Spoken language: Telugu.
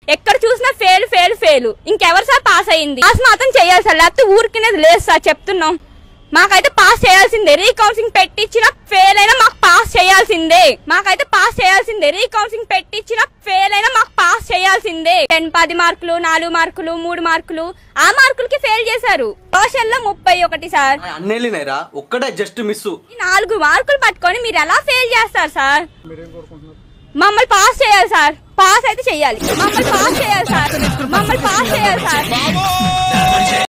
ఎక్కడ చూసినా ఫెయిల్ ఫెయిల్ ఫెయిల్ ఇంకెవరు సార్ పాస్ అయ్యింది పాస్ మాత్రం చేయాలి సార్ లేకపోతే ఊరికినేది లేదు సార్ చెప్తున్నాం మాకైతే పాస్ చేయాల్సిందే రీకౌన్సింగ్ పెట్టించిన ఫెయిల్ అయినా మాకు పాస్ చేయాల్సిందే మాకైతే పాస్ చేయాల్సిందే రీకౌన్సింగ్ పెట్టించిన ఫెయిల్ అయినా మాకు పాస్ చేయాల్సిందే టెన్ పది మార్కులు నాలుగు మార్కులు మూడు మార్కులు ఆ మార్కులకి ఫెయిల్ చేశారు సోషల్ లో ముప్పై ఒకటి సార్ అన్ని వెళ్ళినాయిరా ఒక్కటే జస్ట్ మిస్ ఈ నాలుగు మార్కులు పట్టుకొని మీరు ఎలా ఫెయిల్ చేస్తారు సార్ మమ్మల్ని పాస్ చేయాలి సార్ పాస్ అయితే చెయ్యాలి మమ్మల్ని పాస్ చేయాలి సార్ మమ్మల్ని పాస్ చేయాలి సార్